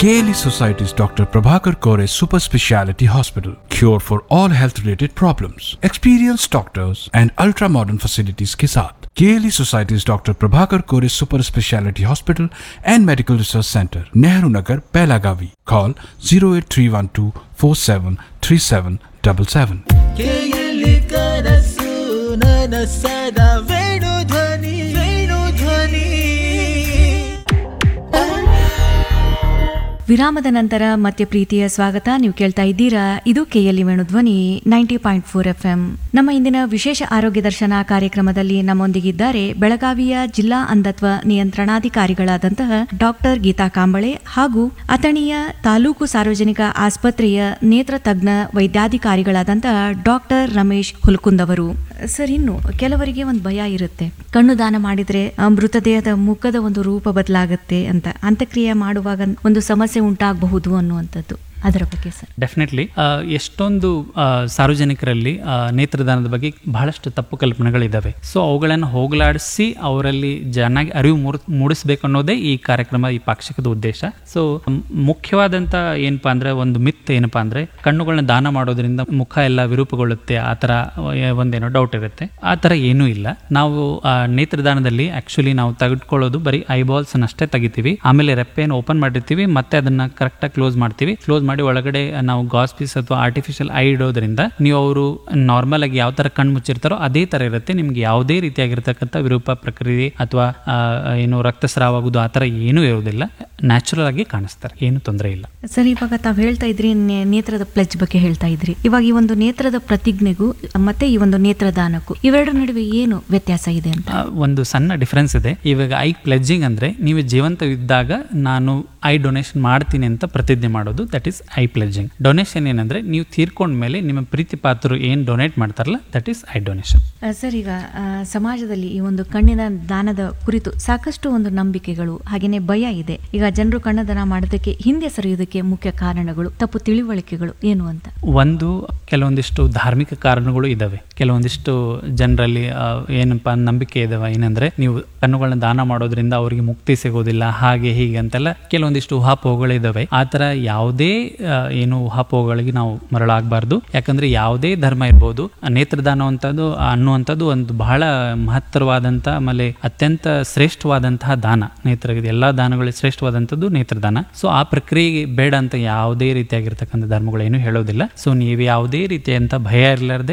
KLE Society's Dr. Prabhakar Kore Super Speciality Hospital. Cure for all health related problems. Experienced doctors and ultra modern facilities के साथ KLE Society's Dr. Prabhakar Kore Super Speciality Hospital and Medical Research Center, Nehru Nagar, Pelagavi. Call 08312 473777. ಕೇಯಲಿ ಕನಸು ನನಸದ ವೇಣು ಧ್ವನಿ ವೇಣು ಧ್ವನಿ ವಿರಾಮದ ನಂತರ ಮತ್ತೆ ಪ್ರೀತಿಯ ಸ್ವಾಗತ ನೀವು ಕೇಳ್ತಾ ಇದ್ದೀರಾ ಇದು KLE Venudhwani ninety point four F M ನಮ್ಮ ಇಂದಿನ ವಿಶೇಷ ಆರೋಗ್ಯ ದರ್ಶನ ಕಾರ್ಯಕ್ರಮದಲ್ಲಿ ನಮ್ಮೊಂದಿಗಿದ್ದಾರೆ ಬೆಳಗಾವಿಯ ಜಿಲ್ಲಾ ಅಂಧತ್ವ ನಿಯಂತ್ರಣಾಧಿಕಾರಿಗಳಾದಂತಹ ಡಾಕ್ಟರ್ ಗೀತಾ ಕಾಂಬಳೆ ಹಾಗೂ ಅಥಣಿಯ ತಾಲೂಕು ಸಾರ್ವಜನಿಕ ಆಸ್ಪತ್ರೆಯ ನೇತ್ರ ತಜ್ಞ ವೈದ್ಯಾಧಿಕಾರಿಗಳಾದಂತಹ ಡಾಕ್ಟರ್ ರಮೇಶ್ ಹುಲ್ಕುಂದ್ ಅವರು ಸರ್ ಇನ್ನು ಕೆಲವರಿಗೆ ಒಂದು ಭಯ ಇರುತ್ತೆ ಕಣ್ಣು ದಾನ ಮಾಡಿದ್ರೆ ಆ, ಮೃತದೇಹದ ಮುಖದ ಒಂದು ರೂಪ ಬದಲಾಗುತ್ತೆ ಅಂತ ಅಂತ್ಯಕ್ರಿಯೆ ಮಾಡುವಾಗ ಒಂದು ಸಮಸ್ಯೆ ಉಂಟಾಗಬಹುದು ಅನ್ನುವಂಥದ್ದು ಅದರ ಬಗ್ಗೆ ಸರ್ ಡೆಫಿನೆಟ್ಲಿ ಎಷ್ಟೊಂದು ಆ, ಸಾರ್ವಜನಿಕರಲ್ಲಿ ಆ, ನೇತ್ರದಾನದ ಬಗ್ಗೆ ಬಹಳಷ್ಟು ತಪ್ಪು ಕಲ್ಪನೆಗಳಿದ್ದಾವೆ ಸೊ ಅವುಗಳನ್ನು ಹೋಗಲಾಡಿಸಿ ಅವರಲ್ಲಿ ಚೆನ್ನಾಗಿ ಅರಿವು ಮೂಡ್ ಮೂಡಿಸ್ಬೇಕು ಅನ್ನೋದೇ ಈ ಕಾರ್ಯಕ್ರಮ ಈ ಪಾಕ್ಷಿಕದ ಉದ್ದೇಶ ಸೊ ಮುಖ್ಯವಾದಂಥ ಏನಪ್ಪಾ ಅಂದ್ರೆ ಒಂದು ಮಿತ್ ಏನಪ್ಪಾ ಅಂದ್ರೆ ಕಣ್ಣುಗಳನ್ನ ದಾನ ಮಾಡೋದ್ರಿಂದ ಮುಖ ಎಲ್ಲ ವಿರೂಪಗೊಳ್ಳುತ್ತೆ ಆ ಥರ ಒಂದೇನೋ ಡೌಟ್ ಇರುತ್ತೆ ಆ ಥರ ಏನೂ ಇಲ್ಲ ನಾವು ಆ, ನೇತ್ರದಾನದಲ್ಲಿ ಆಕ್ಚುಲಿ ನಾವು ತೆಗೆದುಕೊಳ್ಳೋದು ಬರೀ ಐಬಾಲ್ಸ್ ಅಷ್ಟೇ ತೆಗಿತೀವಿ ಆಮೇಲೆ ರೆಪ್ಪೆಯನ್ನು ಓಪನ್ ಮಾಡಿರ್ತೀವಿ ಮತ್ತೆ ಅದನ್ನ ಕರೆಕ್ಟಾಗಿ ಕ್ಲೋಸ್ ಮಾಡ್ತೀವಿ ಕ್ಲೋಸ್ ಮಾಡಿ ಒಳಗಡೆ ನಾವು ಗಾಸ್ ಪೀಸ್ ಅಥವಾ ಆರ್ಟಿಫಿಷಿಯಲ್ ಐ ಇಡೋದ್ರಿಂದ ನೀವು ಅವರು ನಾರ್ಮಲ್ ಆಗಿ ಯಾವ ತರ ಕಣ್ಣು ಮುಚ್ಚಿರ್ತಾರೋ ಅದೇ ತರ ಇರುತ್ತೆ ನಿಮ್ಗೆ ಯಾವುದೇ ರೀತಿಯಾಗಿರ್ತಕ್ಕಂಥ ವಿರೂಪ ಪ್ರಕ್ರಿಯೆ ಅಥವಾ ಆ, ಏನು ರಕ್ತಸ್ರಾವ ಆಗೋದು ಆ ಥರ ಏನೂ ಇರೋದಿಲ್ಲ ನ್ಯಾಚುರಲ್ ಆಗಿ ಕಾಣಿಸ್ತಾರೆ ಏನು ತೊಂದರೆ ಇಲ್ಲ ಸರ್ ಇವಾಗ ತಾವು ಹೇಳ್ತಾ ಇದ್ರಿ ನೇ- ನೇತ್ರದ ಪ್ಲೆಜ್ ಬಗ್ಗೆ ಹೇಳ್ತಾ ಇದ್ರಿ ಇವಾಗ ಈ ಒಂದು ನೇತ್ರದ ಪ್ರತಿಜ್ಞೆಗೂ ಮತ್ತೆ ಈ ಒಂದು ನೇತ್ರದಾನಕ್ಕೂ ಇವೆರಡರ ನಡುವೆ ಏನು ವ್ಯತ್ಯಾಸ ಇದೆ ಅಂತ ಆ, ಒಂದು ಸಣ್ಣ ಡಿಫ್ರೆನ್ಸ್ ಇದೆ ಇವಾಗ ಐ ಪ್ಲೆಡ್ಜಿಂಗ್ ಅಂದ್ರೆ ನೀವು ಜೀವಂತ ಇದ್ದಾಗ ನಾನು ಐ ಡೊನೇಷನ್ ಮಾಡ್ತೀನಿ ಅಂತ ಪ್ರತಿಜ್ಞೆ ಮಾಡೋದು that is eye pledging donation ಏನಂದ್ರೆ ನೀವು ತೀರ್ಕೊಂಡ ಮೇಲೆ ನಿಮ್ಮ ಪ್ರೀತಿ ಪಾತ್ರರು ಏನು ಡೊನೇಟ್ ಮಾಡ್ತಾರಲ್ಲ ದಟ್ ಈಸ್ ಐ ಡೊನೇಷನ್ ಆ, ಸರ್ ಈಗ ಆ, ಸಮಾಜದಲ್ಲಿ ಈ ಒಂದು ಕಣ್ಣಿನ ದಾನದ ಕುರಿತು ಸಾಕಷ್ಟು ಒಂದು ನಂಬಿಕೆಗಳು ಹಾಗೇನೆ ಭಯ ಇದೆ ಈಗ ಜನರು ಕಣ್ಣದಾನ ಮಾಡೋದಕ್ಕೆ ಹಿಂದೆ ಸರಿಯೋದಕ್ಕೆ ಮುಖ್ಯ ಕಾರಣಗಳು ತಪ್ಪು ತಿಳಿವಳಿಕೆಗಳು ಏನು ಅಂತ ಒಂದು ಕೆಲವೊಂದಿಷ್ಟು ಧಾರ್ಮಿಕ ಕಾರಣಗಳು ಇದಾವೆ ಕೆಲವೊಂದಿಷ್ಟು ಜನರಲ್ಲಿ ಆ, ಏನಪ್ಪಾ ನಂಬಿಕೆ ಇದಾವೆ ಏನಂದ್ರೆ ನೀವು ಕಣ್ಣುಗಳನ್ನ ದಾನ ಮಾಡೋದ್ರಿಂದ ಅವರಿಗೆ ಮುಕ್ತಿ ಸಿಗೋದಿಲ್ಲ ಹಾಗೆ ಹೀಗೆ ಅಂತೆಲ್ಲ ಕೆಲವೊಂದಿಷ್ಟು ಊಹಾಪೋಹಗಳು ಇದಾವೆ ಆ ಥರ ಯಾವುದೇ ಆ, ಏನು ಊಹಾಪೋಹಗಳಿಗೆ ನಾವು ಮರಳಾಗಬಾರ್ದು ಯಾಕಂದ್ರೆ ಯಾವುದೇ ಧರ್ಮ ಇರ್ಬೋದು ಆ ನೇತ್ರದಾನ ಅಂತದ್ದು ಅನ್ನುವಂಥದ್ದು ಒಂದು ಬಹಳ ಮಹತ್ತರವಾದಂಥ ಆಮೇಲೆ ಅತ್ಯಂತ ಶ್ರೇಷ್ಠವಾದಂತಹ ದಾನ ನೇತ್ರ ಎಲ್ಲ ದಾನಗಳಲ್ಲಿ ಶ್ರೇಷ್ಠವಾದಂಥದ್ದು ನೇತ್ರದಾನ ಸೊ ಆ ಪ್ರಕ್ರಿಯೆಗೆ ಬೇಡ ಅಂತ ಯಾವುದೇ ರೀತಿಯಾಗಿರ್ತಕ್ಕಂಥ ಧರ್ಮಗಳು ಏನು ಹೇಳೋದಿಲ್ಲ ಸೊ ನೀವು ಯಾವುದೇ ರೀತಿಯಂತ ಭಯ ಇರಲಾರ್ದೆ